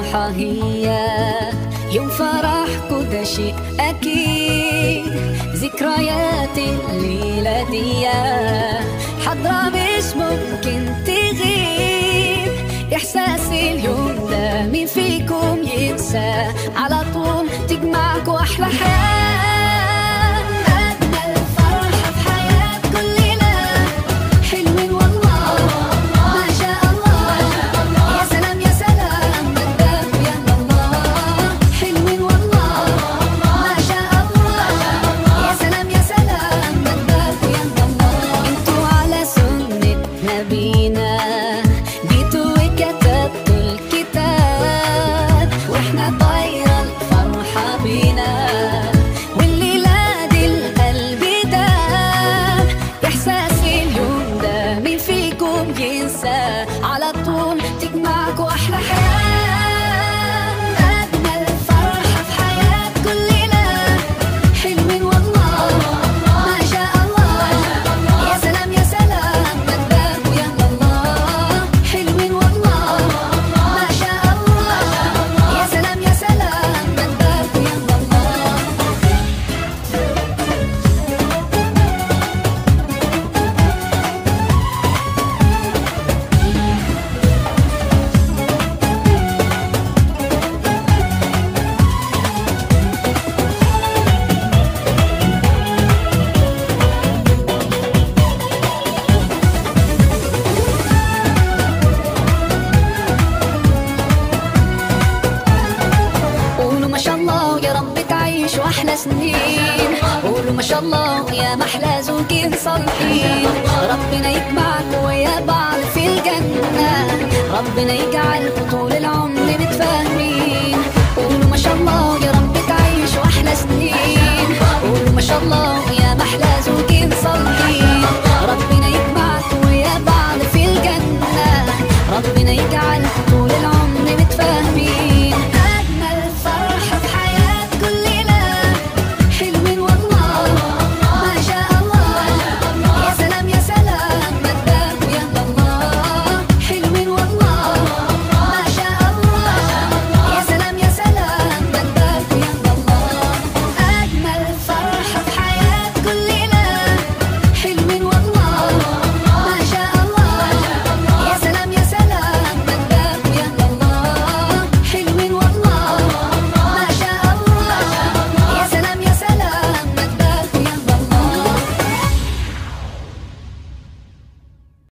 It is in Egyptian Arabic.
الفرحة هي يوم فرحكوا ده شيء أكيد ذكريات الليلة دي حضرة مش ممكن تغيب إحساس اليوم ده مين فيكم ينسى على طول تجمعكوا أحلى حياة أجمل فرحة في حياة كلنا حلوين والله ما شاء الله يا سلام يا سلام مدام يا الله حلوين والله ما شاء الله يا سلام يا سلام مدام يا الله انتوا على سنة نبينا جيتوا وكتبتوا الكتاب واحنا طايرة الفرحة بينا والليلة دي القلب داب إحساس اليوم ده مين فيكم ينسى على طول تجمعكوا أحلى حياة أجمل فرحة في حياة كلنا حلوين والله ما شاء الله يا سلام يا سلام مدام يا الله حلوين والله ما شاء الله يا سلام يا سلام مدام يا الله قولوا ما شاء الله يا رب تعيشوا احلى سنين قولوا ما شاء الله يا محلى زوجين صالحين ربنا يجمعكم ويا بعض في الجنة ربنا يجعلكم طول العمر متفاهمين